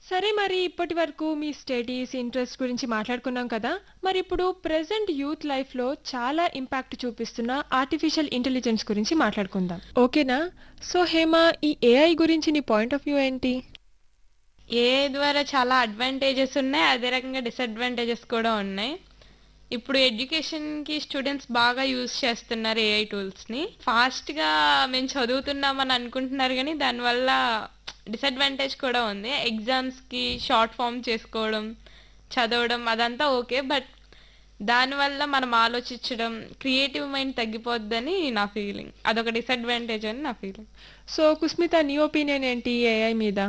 సరే మరి ఇప్పటి వరకు మీ స్టడీస్ ఇంట్రెస్ట్ గురించి మాట్లాడుకున్నాం కదా మరి ఇప్పుడు ప్రెసెంట్ యూత్ లైఫ్లో చాలా ఇంపాక్ట్ చూపిస్తున్న ఆర్టిఫిషియల్ ఇంటెలిజెన్స్ గురించి మాట్లాడుకుందాం ఓకేనా సో హేమ ఈ ఏఐ గురించి నీ పాయింట్ ఆఫ్ వ్యూ ఏంటి ఏ ద్వారా చాలా అడ్వాంటేజెస్ ఉన్నాయి అదే రకంగా డిసడ్వాంటేజెస్ కూడా ఉన్నాయి ఇప్పుడు ఎడ్యుకేషన్కి స్టూడెంట్స్ బాగా యూజ్ చేస్తున్నారు ఏఐ టూల్స్ని ఫాస్ట్గా మేము చదువుతున్నామని అనుకుంటున్నారు కానీ దానివల్ల డిసడ్వాంటేజ్ కూడా ఉంది ఎగ్జామ్స్కి షార్ట్ ఫామ్ చేసుకోవడం చదవడం అదంతా ఓకే బట్ దానివల్ల మనం ఆలోచించడం క్రియేటివ్ మైండ్ తగ్గిపోద్దని నా ఫీలింగ్ అదొక డిసడ్వాంటేజ్ అని నా ఫీలింగ్ సో కుస్మిత నీ ఒపీనియన్ ఏంటి ఏఐ మీద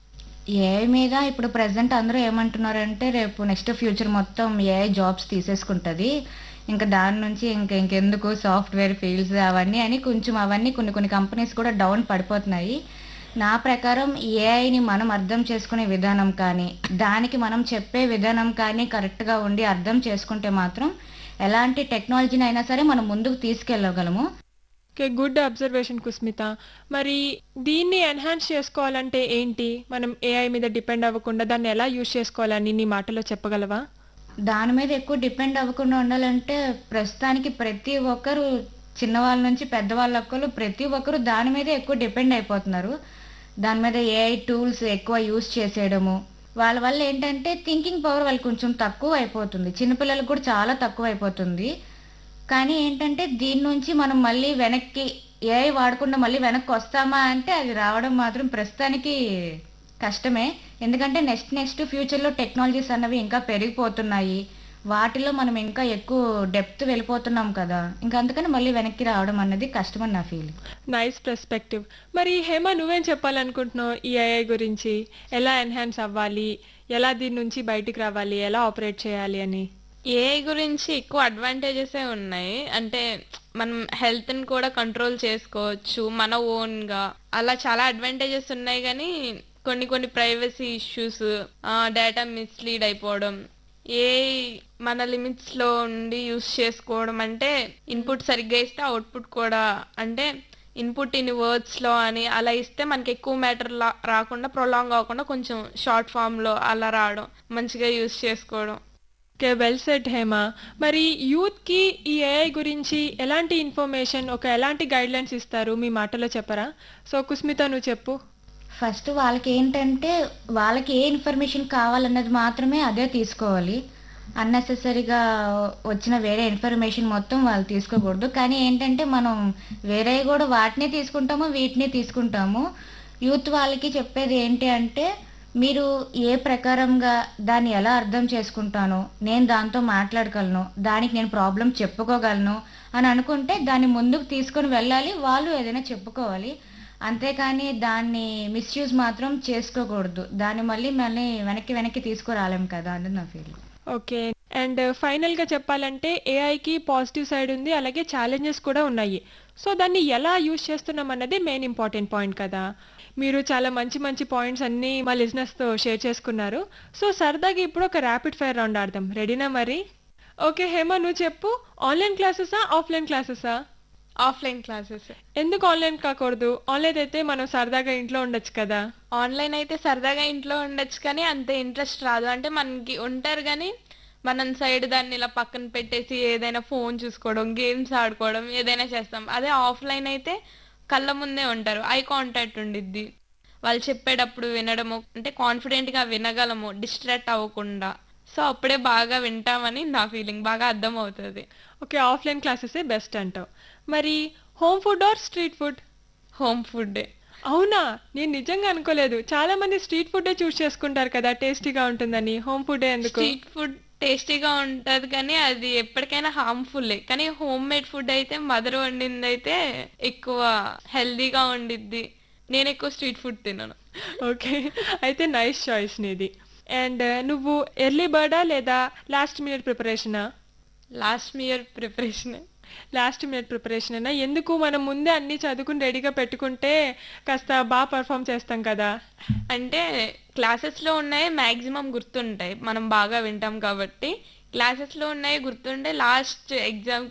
ఏఐ మీద ఇప్పుడు ప్రజెంట్ అందరూ ఏమంటున్నారంటే రేపు నెక్స్ట్ ఫ్యూచర్ మొత్తం ఏఐ జాబ్స్ తీసేసుకుంటుంది ఇంకా దాని నుంచి ఇంకా ఇంకెందుకు సాఫ్ట్వేర్ ఫీల్డ్స్ అవన్నీ అని కొంచెం అవన్నీ కొన్ని కొన్ని కంపెనీస్ కూడా డౌన్ పడిపోతున్నాయి నా ప్రకారం ఏఐని మనం అర్థం చేసుకునే విధానం కానీ దానికి మనం చెప్పే విధానం కానీ కరెక్ట్గా ఉండి అర్థం చేసుకుంటే మాత్రం ఎలాంటి టెక్నాలజీని అయినా సరే మనం ముందుకు తీసుకెళ్ళగలము ఓకే గుడ్ అబ్జర్వేషన్ కుస్మిత మరి దీన్ని ఎన్హాన్స్ చేసుకోవాలంటే ఏంటి మనం ఏఐ మీద డిపెండ్ అవ్వకుండా దాన్ని ఎలా యూజ్ చేసుకోవాలని నీ మాటలో చెప్పగలవా దాని మీద ఎక్కువ డిపెండ్ అవ్వకుండా ఉండాలంటే ప్రస్తుతానికి ప్రతి ఒక్కరు చిన్నవాళ్ళ నుంచి పెద్దవాళ్ళ ఒక్కరు ప్రతి ఒక్కరు దాని మీద ఎక్కువ డిపెండ్ అయిపోతున్నారు దాని మీద ఏఐ టూల్స్ ఎక్కువ యూస్ చేసేయడము వాళ్ళ వల్ల ఏంటంటే థింకింగ్ పవర్ వాళ్ళకి కొంచెం తక్కువ అయిపోతుంది చిన్నపిల్లలకు కూడా చాలా తక్కువ అయిపోతుంది కానీ ఏంటంటే దీని నుంచి మనం మళ్ళీ వెనక్కి ఏఐ వాడకుండా మళ్ళీ వెనక్కి వస్తామా అంటే అది రావడం మాత్రం ప్రస్తుతానికి కష్టమే ఎందుకంటే నెక్స్ట్ నెక్స్ట్ ఫ్యూచర్లో టెక్నాలజీస్ అన్నవి ఇంకా పెరిగిపోతున్నాయి వాటిలో మనం ఇంకా ఎక్కువ డెప్త్ వెళ్ళిపోతున్నాం కదా ఇంకా అందుకని మళ్ళీ వెనక్కి రావడం అన్నది కష్టమని నా ఫీలింగ్ నైస్ పర్స్పెక్టివ్ మరి హేమ నువ్వేం చెప్పాలనుకుంటున్నావు ఈ ఏఐ గురించి ఎలా ఎన్హాన్స్ అవ్వాలి ఎలా దీని నుంచి బయటికి రావాలి ఎలా ఆపరేట్ చేయాలి అని ఏఐ గురించి ఎక్కువ అడ్వాంటేజెసే ఉన్నాయి అంటే మనం హెల్త్ని కూడా కంట్రోల్ చేసుకోవచ్చు మన ఓన్గా అలా చాలా అడ్వాంటేజెస్ ఉన్నాయి కానీ కొన్ని కొన్ని ప్రైవసీ ఇష్యూస్ డేటా మిస్లీడ్ అయిపోవడం ఏ మన లిమిట్స్లో ఉండి యూస్ చేసుకోవడం అంటే ఇన్పుట్ సరిగ్గా ఇస్తే అవుట్పుట్ కూడా అంటే ఇన్పుట్ ఇన్ వర్డ్స్లో అని అలా ఇస్తే మనకి ఎక్కువ మ్యాటర్ రాకుండా ప్రొలాంగ్ అవ్వకుండా కొంచెం షార్ట్ ఫామ్లో అలా రావడం మంచిగా యూస్ చేసుకోవడం ఓకే వెల్ సెట్ హేమ మరి యూత్కి ఈ ఏఐ గురించి ఎలాంటి ఇన్ఫర్మేషన్ ఒక ఎలాంటి గైడ్లైన్స్ ఇస్తారు మీ మాటలో చెప్పరా సో కుస్మిత నువ్వు చెప్పు ఫస్ట్ వాళ్ళకి ఏంటంటే వాళ్ళకి ఏ ఇన్ఫర్మేషన్ కావాలన్నది మాత్రమే అదే తీసుకోవాలి అన్నెసెసరీగా వచ్చిన వేరే ఇన్ఫర్మేషన్ మొత్తం వాళ్ళు తీసుకోకూడదు కానీ ఏంటంటే మనం వేరే కూడా వాటిని తీసుకుంటాము వీటిని తీసుకుంటాము యూత్ వాళ్ళకి చెప్పేది ఏంటి అంటే మీరు ఏ ప్రకారంగా దాన్ని ఎలా అర్థం చేసుకుంటానో నేను దాంతో మాట్లాడగలను దానికి నేను ప్రాబ్లం చెప్పుకోగలను అని అనుకుంటే దాన్ని ముందుకు తీసుకొని వెళ్ళాలి వాళ్ళు ఏదైనా చెప్పుకోవాలి అంతేకాని దాన్ని మిస్యూజ్ మాత్రం చేసుకోకూడదు దాన్ని మళ్ళీ మళ్ళీ వెనక్కి వెనక్కి తీసుకురాలేం కదా అన్నది నా ఫీలింగ్ ఓకే అండ్ ఫైనల్గా చెప్పాలంటే ఏఐకి పాజిటివ్ సైడ్ ఉంది అలాగే ఛాలెంజెస్ కూడా ఉన్నాయి సో దాన్ని ఎలా యూజ్ చేస్తున్నాం అన్నది మెయిన్ ఇంపార్టెంట్ పాయింట్ కదా మీరు చాలా మంచి మంచి పాయింట్స్ అన్నీ మా లిజినెస్తో షేర్ చేసుకున్నారు సో సరదాగా ఇప్పుడు ఒక ర్యాపిడ్ ఫైర్ రౌండ్ ఆడదాం రెడీనా మరి ఓకే హేమ నువ్వు చెప్పు ఆన్లైన్ క్లాసెసా ఆఫ్లైన్ క్లాసెసా ఆఫ్లైన్ క్లాసెస్ ఎందుకు ఆన్లైన్ కాకూడదు ఆన్లైన్ అయితే మనం సరదాగా ఇంట్లో ఉండొచ్చు కదా ఆన్లైన్ అయితే సరదాగా ఇంట్లో ఉండొచ్చు కానీ అంత ఇంట్రెస్ట్ రాదు అంటే మనకి ఉంటారు కానీ మనం సైడ్ దాన్ని ఇలా పక్కన పెట్టేసి ఏదైనా ఫోన్ చూసుకోవడం గేమ్స్ ఆడుకోవడం ఏదైనా చేస్తాం అదే ఆఫ్లైన్ అయితే కళ్ళ ముందే ఉంటారు ఐ కాంటాక్ట్ ఉండిద్ది వాళ్ళు చెప్పేటప్పుడు వినడము అంటే కాన్ఫిడెంట్గా వినగలము డిస్ట్రాక్ట్ అవ్వకుండా సో అప్పుడే బాగా వింటామని నా ఫీలింగ్ బాగా అర్థం అవుతుంది ఓకే ఆఫ్లైన్ క్లాసెసే బెస్ట్ అంటావు మరి home food or street food home food అవునా నేను నిజంగా అనుకోలేదు చాలా మంది స్ట్రీట్ ఫుడ్ చూస్ చేసుకుంటారు కదా టేస్టీగా ఉంటుందని హోమ్ ఫుడ్ ఎందుకు స్ట్రీట్ ఫుడ్ టేస్టీగా ఉంటది కానీ అది ఎప్పటికైనా హార్మ్ఫుల్ కానీ హోమ్ మేడ్ ఫుడ్ అయితే మదర్ వండింది అయితే ఎక్కువ హెల్దీగా ఉండిద్ది నేను ఎక్కువ స్ట్రీట్ ఫుడ్ తినను ఓకే అయితే నైస్ చాయిస్ నీది అండ్ నువ్వు ఎర్లీ బర్డా లేదా లాస్ట్ మినిట్ ప్రిపరేషనా last year preparation last minute preparation అయినా ఎందుకు మనం ముందే అన్ని చదువుకుని రెడీగా పెట్టుకుంటే కాస్త బాగా పర్ఫామ్ చేస్తాం కదా అంటే క్లాసెస్లో ఉన్నాయి మ్యాక్సిమం గుర్తుంటాయి మనం బాగా వింటాం కాబట్టి క్లాసెస్లో ఉన్నాయి గుర్తుంటే లాస్ట్ ఎగ్జామ్కి